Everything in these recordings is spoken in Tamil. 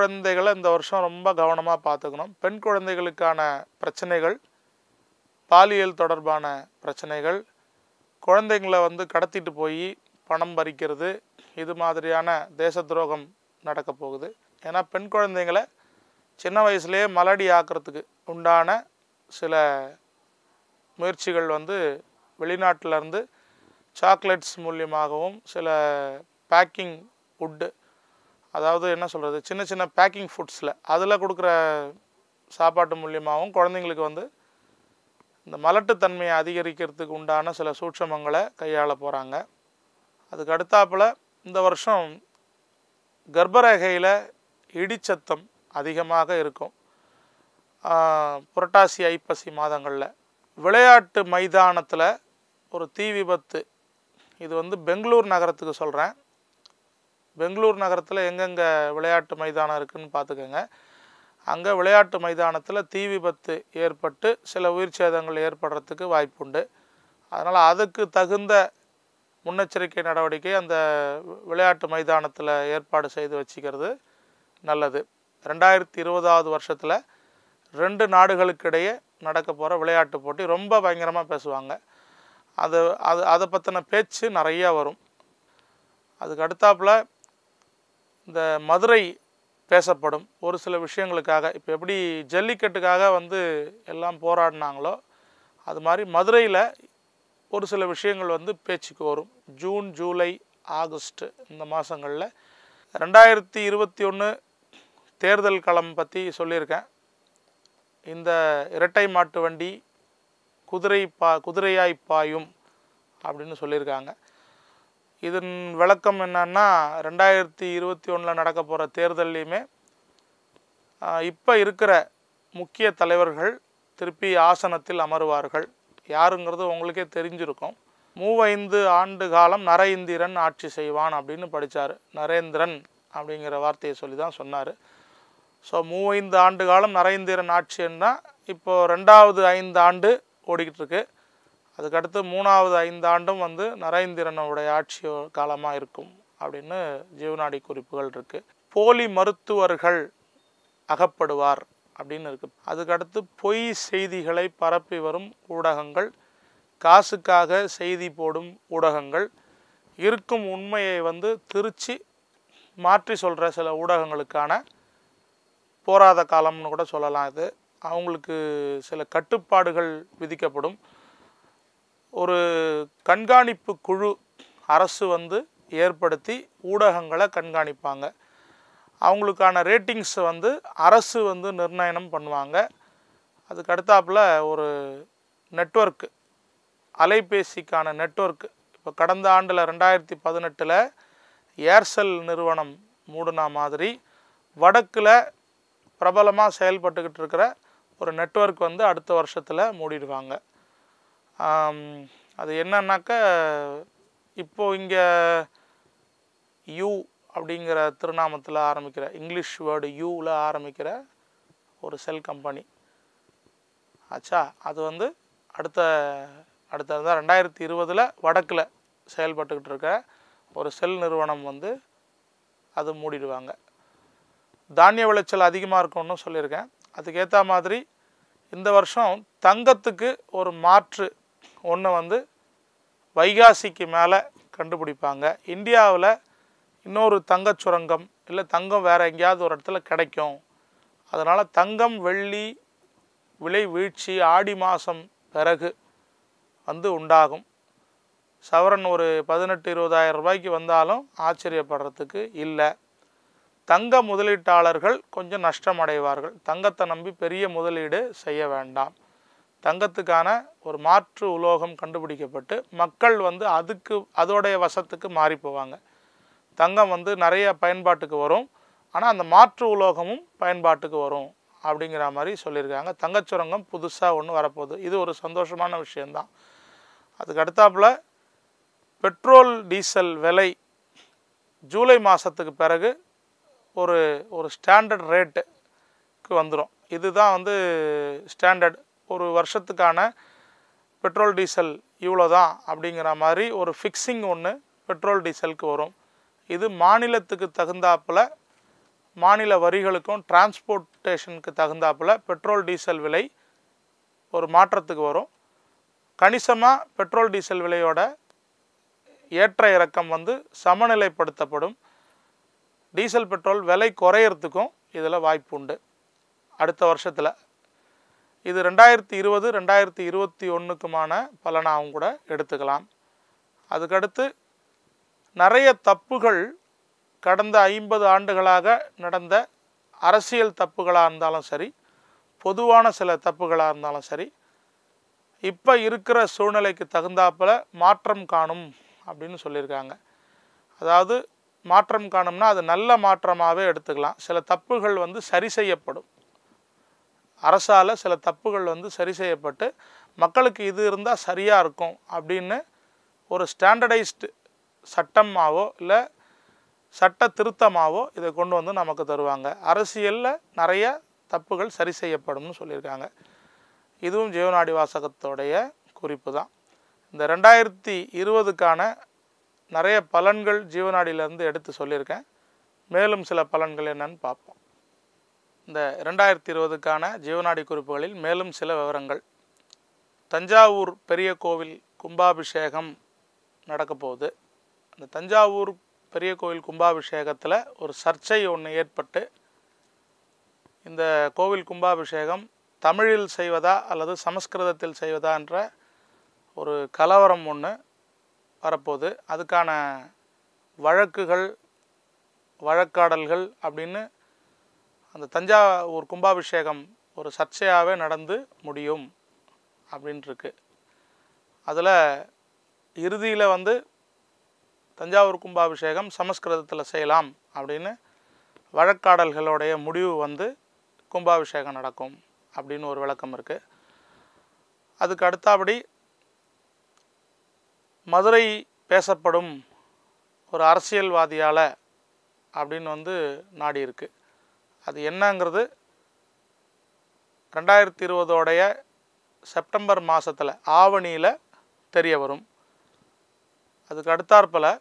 குழந்தைகளை இந்த வருஷம் ரொம்ப கவனமாக பார்த்துக்கணும் பெண் குழந்தைகளுக்கான பிரச்சனைகள் பாலியல் தொடர்பான பிரச்சனைகள் குழந்தைங்களை வந்து கடத்திட்டு போய் பணம் பறிக்கிறது இது மாதிரியான தேச துரோகம் நடக்க போகுது ஏன்னா பெண் குழந்தைங்களை சின்ன வயசுலேயே மலடி ஆக்கிறதுக்கு உண்டான சில முயற்சிகள் வந்து வெளிநாட்டுல இருந்து சாக்லேட்ஸ் மூலியமாகவும் சில பேக்கிங் ஃபுட்டு அதாவது என்ன சொல்கிறது சின்ன சின்ன பேக்கிங் ஃபுட்ஸில் அதில் கொடுக்குற சாப்பாட்டு மூலியமாகவும் குழந்தைங்களுக்கு வந்து இந்த மலட்டுத்தன்மையை அதிகரிக்கிறதுக்கு உண்டான சில சூட்சமங்களை கையாள போகிறாங்க அதுக்கு அடுத்தாப்புல இந்த வருஷம் கர்ப்பரேகையில் இடிச்சத்தம் அதிகமாக இருக்கும் ஆஹ் புரட்டாசி ஐப்பசி மாதங்களில் விளையாட்டு மைதானத்தில் ஒரு தீ விபத்து இது வந்து பெங்களூர் நகரத்துக்கு சொல்கிறேன் பெங்களூர் நகரத்தில் எங்கெங்கே விளையாட்டு மைதானம் இருக்குன்னு பார்த்துக்கோங்க அங்கே விளையாட்டு மைதானத்தில் தீ விபத்து ஏற்பட்டு சில உயிர் சேதங்கள் ஏற்படுறதுக்கு வாய்ப்புண்டு அதனால் அதுக்கு தகுந்த முன்னெச்சரிக்கை நடவடிக்கை அந்த வி- விளையாட்டு மைதானத்தில் ஏற்பாடு செய்து வச்சுக்கிறது நல்லது ரெண்டாயிரத்தி இருபதாவது வருஷத்தில் ரெண்டு நாடுகளுக்கிடையே நடக்க போகிற விளையாட்டு போட்டி ரொம்ப பயங்கரமாக பேசுவாங்க அது அது அதை பற்றின பேச்சு நிறையா வரும் அதுக்கு அடுத்தாப்புல இந்த மதுரை பேசப்படும் ஒரு சில விஷயங்களுக்காக இப்போ எப்படி ஜல்லிக்கட்டுக்காக வந்து எல்லாம் போராடினாங்களோ அது மாதிரி மதுரையில் ஒரு சில விஷயங்கள் வந்து பேச்சுக்கு வரும் ஜூன் ஜூலை ஆகஸ்ட் இந்த மாதங்களில் ரெண்டாயிரத்தி இருபத்தி ஒன்று தேர்தல் களம் பற்றி சொல்லியிருக்கேன் இந்த இரட்டை மாட்டு வண்டி குதிரை பா குதிரையாய் பாயும் அப்படின்னு சொல்லியிருக்காங்க இதன் விளக்கம் என்னன்னா ரெண்டாயிரத்தி இருபத்தி ஒன்றில் நடக்க போகிற தேர்தல்லையுமே இப்போ இருக்கிற முக்கிய தலைவர்கள் திருப்பி ஆசனத்தில் அமருவார்கள் யாருங்கிறது உங்களுக்கே தெரிஞ்சிருக்கும் மூவைந்து ஆண்டு காலம் நர இந்திரன் ஆட்சி செய்வான் அப்படின்னு படித்தார் நரேந்திரன் அப்படிங்கிற வார்த்தையை சொல்லி தான் சொன்னார் ஸோ மூவைந்து ஆண்டு காலம் நரேந்திரன் ஆட்சின்னா இப்போ ரெண்டாவது ஐந்து ஆண்டு ஓடிக்கிட்டு இருக்கு அதுக்கடுத்து மூணாவது ஐந்து ஆண்டும் வந்து நரேந்திரனுடைய ஆட்சி காலமாக இருக்கும் அப்படின்னு ஜீவநாடி குறிப்புகள் இருக்குது போலி மருத்துவர்கள் அகப்படுவார் அப்படின்னு இருக்கு அதுக்கடுத்து பொய் செய்திகளை பரப்பி வரும் ஊடகங்கள் காசுக்காக செய்தி போடும் ஊடகங்கள் இருக்கும் உண்மையை வந்து திருச்சி மாற்றி சொல்கிற சில ஊடகங்களுக்கான போராத காலம்னு கூட சொல்லலாம் இது அவங்களுக்கு சில கட்டுப்பாடுகள் விதிக்கப்படும் ஒரு கண்காணிப்பு குழு அரசு வந்து ஏற்படுத்தி ஊடகங்களை கண்காணிப்பாங்க அவங்களுக்கான ரேட்டிங்ஸ் வந்து அரசு வந்து நிர்ணயம் பண்ணுவாங்க அதுக்கு அடுத்தாப்புல ஒரு நெட்வொர்க்கு அலைபேசிக்கான நெட்வொர்க் இப்போ கடந்த ஆண்டில் ரெண்டாயிரத்தி பதினெட்டில் ஏர்செல் நிறுவனம் மூடுனா மாதிரி வடக்கில் பிரபலமாக செயல்பட்டுக்கிட்டு இருக்கிற ஒரு நெட்வொர்க் வந்து அடுத்த வருஷத்தில் மூடிடுவாங்க ஆம், அது என்னன்னாக்க இப்போ இங்கே யூ அப்படிங்கிற திருநாமத்தில் ஆரம்பிக்கிற இங்கிலீஷ் வேர்டு யூவில் ஆரம்பிக்கிற ஒரு செல் கம்பெனி ஆச்சா அது வந்து அடுத்த அடுத்த தான் ரெண்டாயிரத்தி இருபதில் வடக்கில் செயல்பட்டுக்கிட்டு இருக்க ஒரு செல் நிறுவனம் வந்து அது மூடிடுவாங்க தானிய விளைச்சல் அதிகமாக இருக்கும்னு சொல்லியிருக்கேன் அதுக்கேற்ற மாதிரி இந்த வருஷம் தங்கத்துக்கு ஒரு மாற்று ஒன்று வந்து வைகாசிக்கு மேலே கண்டுபிடிப்பாங்க இந்தியாவில் இன்னொரு தங்கச் சுரங்கம் இல்லை தங்கம் வேறு எங்கேயாவது ஒரு இடத்துல கிடைக்கும் அதனால் தங்கம் வெள்ளி விலை வீழ்ச்சி ஆடி மாதம் பிறகு வந்து உண்டாகும் சவரன் ஒரு பதினெட்டு இருபதாயிரம் ரூபாய்க்கு வந்தாலும் ஆச்சரியப்படுறதுக்கு இல்லை தங்க முதலீட்டாளர்கள் கொஞ்சம் நஷ்டம் அடைவார்கள் தங்கத்தை நம்பி பெரிய முதலீடு செய்ய வேண்டாம் தங்கத்துக்கான ஒரு மாற்று உலோகம் கண்டுபிடிக்கப்பட்டு மக்கள் வந்து அதுக்கு அதோடைய வசத்துக்கு மாறி போவாங்க தங்கம் வந்து நிறைய பயன்பாட்டுக்கு வரும் ஆனால் அந்த மாற்று உலோகமும் பயன்பாட்டுக்கு வரும் அப்படிங்கிற மாதிரி சொல்லியிருக்காங்க தங்கச் சுரங்கம் புதுசாக ஒன்று வரப்போகுது இது ஒரு சந்தோஷமான விஷயந்தான் அதுக்கு அடுத்தாப்புல பெட்ரோல் டீசல் விலை ஜூலை மாதத்துக்கு பிறகு ஒரு ஒரு ஸ்டாண்டர்ட் ரேட்டுக்கு வந்துடும் இதுதான் வந்து ஸ்டாண்டர்ட் ஒரு வருஷத்துக்கான பெட்ரோல் டீசல் இவ்வளோ தான் அப்படிங்கிற மாதிரி ஒரு ஃபிக்ஸிங் ஒன்று பெட்ரோல் டீசலுக்கு வரும் இது மாநிலத்துக்கு தகுந்தாப்புல மாநில வரிகளுக்கும் டிரான்ஸ்போர்ட்டேஷனுக்கு தகுந்தாப்புல பெட்ரோல் டீசல் விலை ஒரு மாற்றத்துக்கு வரும் கணிசமாக பெட்ரோல் டீசல் விலையோட ஏற்ற இறக்கம் வந்து சமநிலைப்படுத்தப்படும் டீசல் பெட்ரோல் விலை குறையறதுக்கும் இதில் வாய்ப்பு உண்டு அடுத்த வருஷத்தில் இது ரெண்டாயிரத்தி இருபது ரெண்டாயிரத்தி இருபத்தி ஒன்றுக்குமான பலனாகவும் கூட எடுத்துக்கலாம் அதுக்கடுத்து நிறைய தப்புகள் கடந்த ஐம்பது ஆண்டுகளாக நடந்த அரசியல் தப்புகளாக இருந்தாலும் சரி பொதுவான சில தப்புகளாக இருந்தாலும் சரி இப்போ இருக்கிற சூழ்நிலைக்கு தகுந்தாப்புல மாற்றம் காணும் அப்படின்னு சொல்லியிருக்காங்க அதாவது மாற்றம் காணும்னா அது நல்ல மாற்றமாகவே எடுத்துக்கலாம் சில தப்புகள் வந்து சரி செய்யப்படும் அரசால் சில தப்புகள் வந்து சரி செய்யப்பட்டு மக்களுக்கு இது இருந்தால் சரியாக இருக்கும் அப்படின்னு ஒரு ஸ்டாண்டர்டைஸ்டு சட்டமாவோ இல்லை சட்ட திருத்தமாவோ இதை கொண்டு வந்து நமக்கு தருவாங்க அரசியலில் நிறைய தப்புகள் சரி செய்யப்படும்னு சொல்லியிருக்காங்க இதுவும் ஜீவநாடி வாசகத்தோடைய குறிப்பு தான் இந்த ரெண்டாயிரத்தி இருபதுக்கான நிறைய பலன்கள் ஜீவநாடியிலேருந்து எடுத்து சொல்லியிருக்கேன் மேலும் சில பலன்கள் என்னன்னு பார்ப்போம் இந்த ரெண்டாயிரத்தி இருபதுக்கான ஜீவநாடி குறிப்புகளில் மேலும் சில விவரங்கள் தஞ்சாவூர் பெரிய கோவில் கும்பாபிஷேகம் நடக்க போகுது அந்த தஞ்சாவூர் பெரிய கோவில் கும்பாபிஷேகத்தில் ஒரு சர்ச்சை ஒன்று ஏற்பட்டு இந்த கோவில் கும்பாபிஷேகம் தமிழில் செய்வதா அல்லது சமஸ்கிருதத்தில் செய்வதா என்ற ஒரு கலவரம் ஒன்று வரப்போகுது அதுக்கான வழக்குகள் வழக்காடல்கள் அப்படின்னு அந்த தஞ்சாவூர் கும்பாபிஷேகம் ஒரு சர்ச்சையாகவே நடந்து முடியும் அப்படின்ட்டுருக்கு அதில் இறுதியில் வந்து தஞ்சாவூர் கும்பாபிஷேகம் சமஸ்கிருதத்தில் செய்யலாம் அப்படின்னு வழக்காடல்களுடைய முடிவு வந்து கும்பாபிஷேகம் நடக்கும் அப்படின்னு ஒரு விளக்கம் இருக்குது அதுக்கு அடுத்தபடி மதுரை பேசப்படும் ஒரு அரசியல்வாதியால் அப்படின்னு வந்து நாடி இருக்கு அது என்னங்கிறது ரெண்டாயிரத்தி இருபதோடைய செப்டம்பர் மாதத்தில் ஆவணியில் தெரிய வரும் அதுக்கு அடுத்தாற்போல்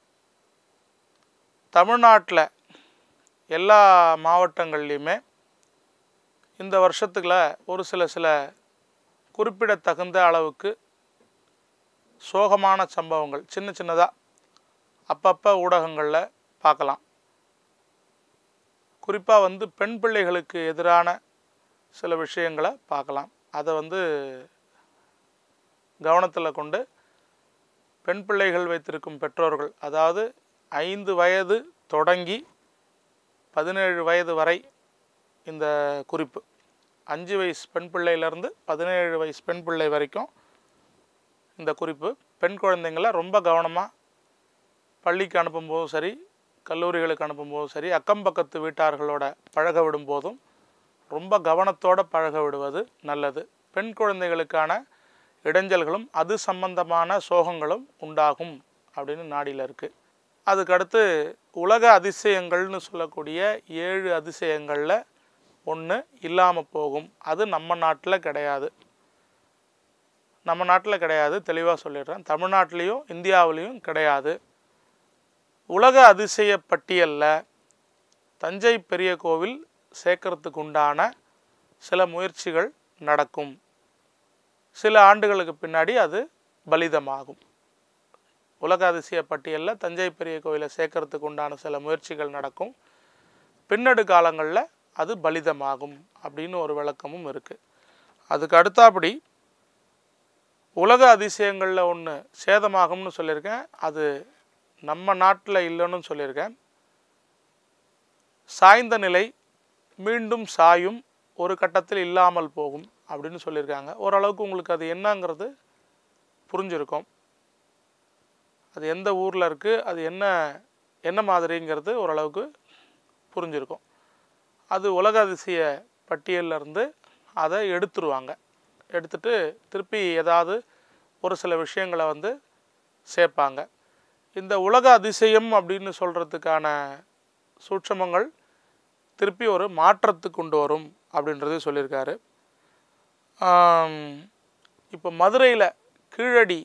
தமிழ்நாட்டில் எல்லா மாவட்டங்கள்லேயுமே இந்த வருஷத்துக்குள்ள ஒரு சில சில குறிப்பிடத்தகுந்த அளவுக்கு சோகமான சம்பவங்கள் சின்ன சின்னதாக அப்பப்போ ஊடகங்களில் பார்க்கலாம் குறிப்பாக வந்து பெண் பிள்ளைகளுக்கு எதிரான சில விஷயங்களை பார்க்கலாம் அதை வந்து கவனத்தில் கொண்டு பெண் பிள்ளைகள் வைத்திருக்கும் பெற்றோர்கள் அதாவது ஐந்து வயது தொடங்கி பதினேழு வயது வரை இந்த குறிப்பு அஞ்சு வயசு பெண் பிள்ளையிலேருந்து பதினேழு வயசு பெண் பிள்ளை வரைக்கும் இந்த குறிப்பு பெண் குழந்தைங்கள ரொம்ப கவனமாக பள்ளிக்கு அனுப்பும்போதும் சரி கல்லூரிகளுக்கு அனுப்பும்போதும் சரி அக்கம் பக்கத்து வீட்டார்களோட பழக விடும்போதும் ரொம்ப கவனத்தோட பழக விடுவது நல்லது பெண் குழந்தைகளுக்கான இடைஞ்சல்களும் அது சம்பந்தமான சோகங்களும் உண்டாகும் அப்படின்னு நாடியில் இருக்குது அதுக்கடுத்து உலக அதிசயங்கள்னு சொல்லக்கூடிய ஏழு அதிசயங்களில் ஒன்று இல்லாமல் போகும் அது நம்ம நாட்டில் கிடையாது நம்ம நாட்டில் கிடையாது தெளிவாக சொல்லிடுறேன் தமிழ்நாட்டிலையும் இந்தியாவிலையும் கிடையாது உலக அதிசய பட்டியலில் தஞ்சை பெரிய கோவில் சேர்க்கறதுக்கு உண்டான சில முயற்சிகள் நடக்கும் சில ஆண்டுகளுக்கு பின்னாடி அது பலிதமாகும் உலக அதிசய பட்டியலில் தஞ்சை பெரிய கோவிலை சேர்க்கறதுக்கு உண்டான சில முயற்சிகள் நடக்கும் பின்னடு காலங்களில் அது பலிதமாகும் அப்படின்னு ஒரு விளக்கமும் இருக்குது அதுக்கு அடுத்தாப்படி உலக அதிசயங்களில் ஒன்று சேதமாகும்னு சொல்லியிருக்கேன் அது நம்ம நாட்டில் இல்லைன்னு சொல்லியிருக்கேன் சாய்ந்த நிலை மீண்டும் சாயும் ஒரு கட்டத்தில் இல்லாமல் போகும் அப்படின்னு சொல்லியிருக்காங்க ஓரளவுக்கு உங்களுக்கு அது என்னங்கிறது புரிஞ்சிருக்கும் அது எந்த ஊரில் இருக்குது அது என்ன என்ன மாதிரிங்கிறது ஓரளவுக்கு புரிஞ்சிருக்கும் அது உலக அதிசய பட்டியல்ல இருந்து அதை எடுத்துருவாங்க எடுத்துட்டு திருப்பி ஏதாவது ஒரு சில விஷயங்களை வந்து சேர்ப்பாங்க இந்த உலக அதிசயம் அப்படின்னு சொல்கிறதுக்கான சூட்சமங்கள் திருப்பி ஒரு மாற்றத்துக்கு கொண்டு வரும் அப்படின்றது சொல்லியிருக்காரு இப்போ மதுரையில் கீழடி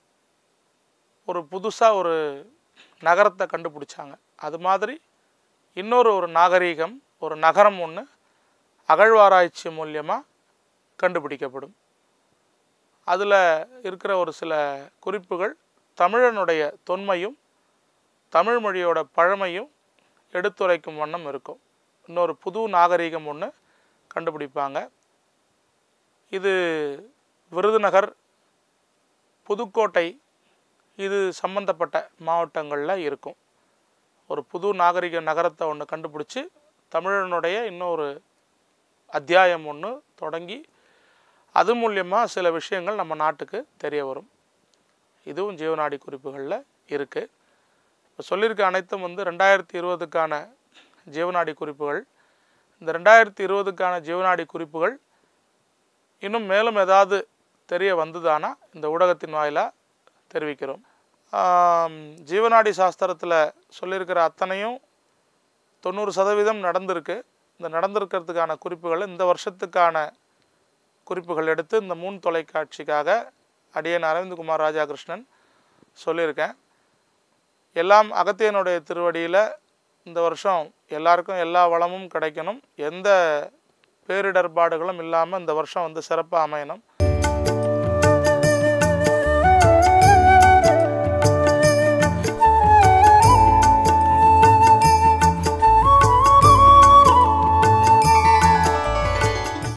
ஒரு புதுசாக ஒரு நகரத்தை கண்டுபிடிச்சாங்க அது மாதிரி இன்னொரு ஒரு நாகரீகம் ஒரு நகரம் ஒன்று அகழ்வாராய்ச்சி மூலியமாக கண்டுபிடிக்கப்படும் அதில் இருக்கிற ஒரு சில குறிப்புகள் தமிழனுடைய தொன்மையும் தமிழ் மொழியோட பழமையும் எடுத்துரைக்கும் வண்ணம் இருக்கும் இன்னொரு புது நாகரீகம் ஒன்று கண்டுபிடிப்பாங்க இது விருதுநகர் புதுக்கோட்டை இது சம்பந்தப்பட்ட மாவட்டங்களில் இருக்கும் ஒரு புது நாகரிக நகரத்தை ஒன்று கண்டுபிடிச்சி தமிழனுடைய இன்னொரு அத்தியாயம் ஒன்று தொடங்கி அது மூலியமாக சில விஷயங்கள் நம்ம நாட்டுக்கு தெரிய வரும் இதுவும் ஜீவநாடி குறிப்புகளில் இருக்குது இப்போ சொல்லியிருக்க அனைத்தும் வந்து ரெண்டாயிரத்தி இருபதுக்கான ஜீவநாடி குறிப்புகள் இந்த ரெண்டாயிரத்தி இருபதுக்கான ஜீவநாடி குறிப்புகள் இன்னும் மேலும் ஏதாவது தெரிய வந்ததானா இந்த ஊடகத்தின் வாயிலாக தெரிவிக்கிறோம் ஆம், ஜீவநாடி சாஸ்திரத்தில் சொல்லியிருக்கிற அத்தனையும் தொண்ணூறு சதவீதம் நடந்திருக்கு இந்த நடந்திருக்கிறதுக்கான குறிப்புகளை இந்த வருஷத்துக்கான குறிப்புகள் எடுத்து இந்த மூன் தொலைக்காட்சிக்காக அடியன் அரவிந்த்குமார் ராஜாகிருஷ்ணன் சொல்லியிருக்கேன் எல்லாம் அகத்தியனுடைய திருவடியில் இந்த வருஷம் எல்லாருக்கும் எல்லா வளமும் கிடைக்கணும் எந்த பேரிடர்பாடுகளும் இல்லாமல் இந்த வருஷம் வந்து சிறப்பாக அமையணும்